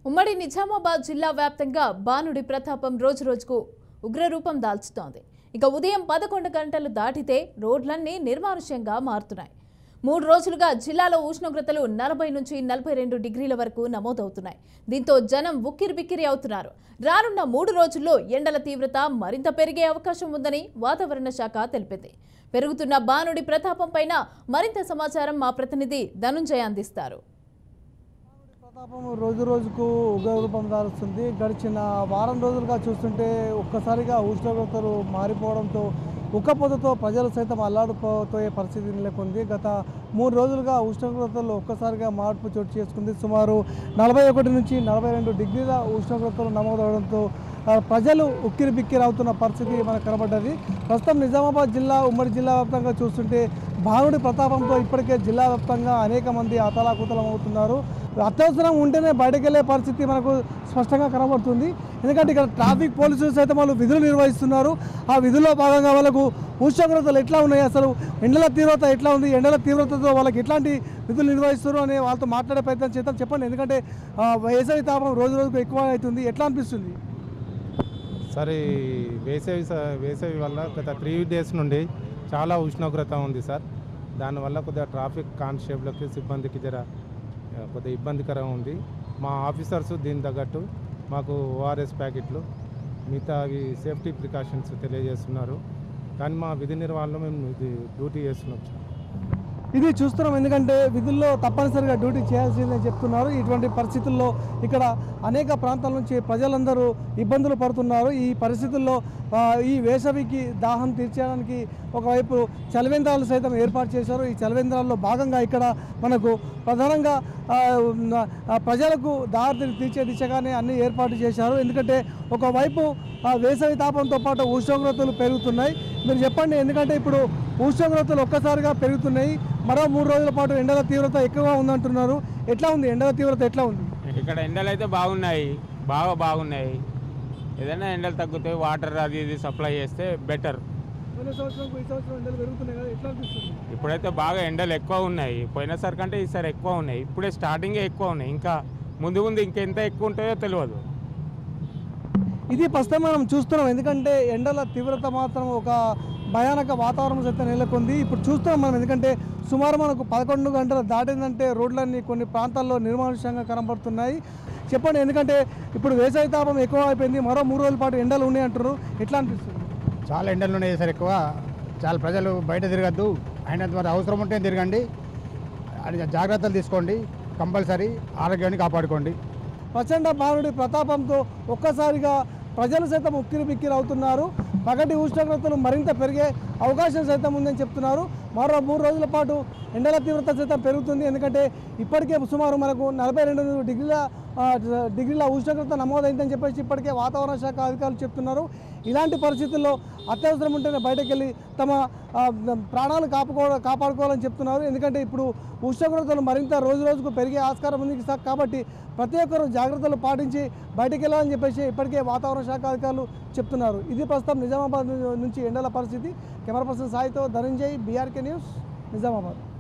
ఉమ్మడి నిజామాబాద్ జిల్లా వ్యాప్తంగా బానుడి ప్రతాపం రోజురోజుకు ఉగ్రరూపం దాల్చుతోంది ఇక ఉదయం పదకొండు గంటలు దాటితే రోడ్లన్నీ నిర్మానుష్యంగా మారుతున్నాయి మూడు రోజులుగా జిల్లాలో ఉష్ణోగ్రతలు నలభై నుంచి నలభై రెండు డిగ్రీల వరకు నమోదవుతున్నాయి దీంతో జనం ఉక్కిరిబిక్కిరి అవుతున్నారు రానున్న మూడు రోజుల్లో ఎండల తీవ్రత మరింత పెరిగే అవకాశం ఉందని వాతావరణ శాఖ తెలిపింది పెరుగుతున్న బానుడి ప్రతాపం పైన మరింత సమాచారం మా ప్రతినిధి ధనుంజయ అందిస్తారు ప్రతాపం రోజు రోజుకు ఉగ్రరూపం దాల్చుతుంది గడిచిన వారం రోజులుగా చూస్తుంటే ఒక్కసారిగా ఉష్ణోగ్రతలు మారిపోవడంతో ఉక్కపోతతో ప్రజలు సైతం అల్లాడిపోయే పరిస్థితి నెలకొంది గత మూడు రోజులుగా ఉష్ణోగ్రతలు ఒక్కసారిగా మార్పు చోటు చేసుకుంది సుమారు నలభై ఒకటి నుంచి నలభై రెండు డిగ్రీల ఉష్ణోగ్రతలు నమోదవడంతో ఆ, ప్రజలు ఉక్కిరి బిక్కిరి అవుతున్న పరిస్థితి మనకు కనబడ్డది ప్రస్తుతం నిజామాబాద్ జిల్లా ఉమ్మడి జిల్లా వ్యాప్తంగా చూస్తుంటే భానుడి ప్రతాపంతో ఇప్పటికే జిల్లా వ్యాప్తంగా అనేక మంది అతలాకుతలం అవుతున్నారు అత్యవసరం ఉంటేనే బయటకు వెళ్ళే పరిస్థితి మనకు స్పష్టంగా కనబడుతుంది ఎందుకంటే ఇక్కడ ట్రాఫిక్ పోలీసులు సైతం వాళ్ళు విధులు నిర్వహిస్తున్నారు ఆ విధుల్లో భాగంగా వాళ్ళకు ఉష్ణోగ్రతలు ఎట్లా ఉన్నాయి అసలు ఎండల తీవ్రత ఎట్లా ఉంది ఎండల తీవ్రతతో వాళ్ళకి ఎట్లాంటి విధులు నిర్వహిస్తారు అని వాళ్ళతో మాట్లాడే ప్రయత్నం చేద్దాం చెప్పండి ఎందుకంటే ఆ, వేసవి తాపం రోజు రోజుకు ఎక్కువ అవుతుంది ఎట్లా అనిపిస్తుంది సార్ ఈ వేసవి స- వేసవి వల్ల గత త్రీ డేస్ నుండి చాలా ఉష్ణోగ్రత ఉంది సార్ దానివల్ల కొద్దిగా ట్రాఫిక్ కానిస్టేబుల్కి సిబ్బందికి జర ఆ, కొద్దిగా ఇబ్బందికరంగా ఉంది మా ఆఫీసర్స్ దీని తగ్గట్టు మాకు ఓఆర్ఎస్ ప్యాకెట్లు మిగతా అవి సేఫ్టీ ప్రికాషన్స్ తెలియజేస్తున్నారు కానీ మా విధి నిర్వహణలో మేము ఇది డ్యూటీ చేస్తున్నాం సార్ ఇది చూస్తున్నాం ఎందుకంటే విధుల్లో తప్పనిసరిగా డ్యూటీ చేయాల్సిందని చెప్తున్నారు ఇటువంటి పరిస్థితుల్లో ఇక్కడ అనేక ప్రాంతాల నుంచి ప్రజలందరూ ఇబ్బందులు పడుతున్నారు ఈ పరిస్థితుల్లో ఆ, ఈ వేసవికి దాహం తీర్చడానికి ఒకవైపు చలివేంద్రాలు సైతం ఏర్పాటు చేశారు ఈ చలివేంద్రాల్లో భాగంగా ఇక్కడ మనకు ప్రధానంగా ఆ, ఉన్న, ఆ, ప్రజలకు దారి తీర్చే దిశగానే అన్ని ఏర్పాటు చేశారు ఎందుకంటే ఒకవైపు ఆ వేసవి తాపంతో పాటు ఉష్ణోగ్రతలు పెరుగుతున్నాయి మీరు చెప్పండి ఎందుకంటే ఇప్పుడు ఉష్ణోగ్రతలు ఒక్కసారిగా పెరుగుతున్నాయి మరో మూడు రోజుల పాటు ఎండల తీవ్రత ఎక్కువగా ఉందంటున్నారు ఎట్లా ఉంది ఎండల తీవ్రత ఎట్లా ఉంది ఇక్కడ ఎండలు అయితే బాగున్నాయి బాగా బాగున్నాయి ఏదైనా ఎండలు తగ్గుతాయి వాటర్ అది ఇది సప్లై చేస్తే బెటర్ పోయిన సంవత్సరం ఈ సంవత్సరం ఎండలు పెరుగుతున్నాయి కదా ఎట్లా అనిపిస్తుంది ఇప్పుడైతే బాగా ఎండలు ఎక్కువ ఉన్నాయి పోయినసారి కంటే ఈసారి ఎక్కువ ఉన్నాయి ఇప్పుడే స్టార్టింగే ఎక్కువ ఉన్నాయి ఇంకా ముందు ముందు ఇంకెంత ఎక్కువ ఉంటాయో తెలియదు ఇది ప్రస్తుతం మనం చూస్తున్నాం ఎందుకంటే ఎండల తీవ్రత మాత్రం ఒక భయానక వాతావరణం సైతం నెలకొంది ఇప్పుడు చూస్తున్నాం మనం ఎందుకంటే సుమారు మనకు పదకొండు గంటలు దాటిందంటే రోడ్లన్నీ కొన్ని ప్రాంతాల్లో నిర్మానుష్యంగా కనబడుతున్నాయి చెప్పండి ఎందుకంటే ఇప్పుడు వేసవి తాపం ఎక్కువ అయిపోయింది మరో మూడు రోజుల పాటు ఎండలు ఉన్నాయి అంటారు ఎట్లా అనిపిస్తుంది చాలా ఎండలు ఉన్నాయి సార్ ఎక్కువ చాలా ప్రజలు బయట తిరగద్దు అయినంత మరి అవసరం ఉంటే తిరగండి అది జాగ్రత్తలు తీసుకోండి కంపల్సరీ ఆరోగ్యాన్ని కాపాడుకోండి ప్రచండ బాలుడి ప్రతాపంతో ఒక్కసారిగా ప్రజలు సైతం ఉక్కిరి బిక్కిరి అవుతున్నారు పగటి ఉష్ణోగ్రతలు మరింత పెరిగే అవకాశం సైతం ఉందని చెప్తున్నారు మరో మూడు రోజుల పాటు ఎండల తీవ్రత సైతం పెరుగుతుంది ఎందుకంటే ఇప్పటికే సుమారు మనకు నలభై రెండు డిగ్రీల ఆ, డిగ్రీల ఉష్ణోగ్రత నమోదైందని చెప్పేసి ఇప్పటికే వాతావరణ శాఖ అధికారులు చెప్తున్నారు ఇలాంటి పరిస్థితుల్లో అత్యవసరం ఉంటేనే బయటకు వెళ్ళి తమ ఆ, ప్రాణాలు కాపాడుకో కాపాడుకోవాలని చెప్తున్నారు ఎందుకంటే ఇప్పుడు ఉష్ణోగ్రతలు మరింత రోజు రోజుకు పెరిగే ఆస్కారం ఉంది సా- కాబట్టి ప్రతి ఒక్కరూ జాగ్రత్తలు పాటించి బయటికి వెళ్ళాలని చెప్పేసి ఇప్పటికే వాతావరణ శాఖ అధికారులు చెప్తున్నారు ఇది ప్రస్తుతం నిజామాబాద్ నుంచి ఎండల పరిస్థితి కెమెరా పర్సన్ సాయితో ధనంజయ్ బీఆర్కే న్యూస్ నిజామాబాద్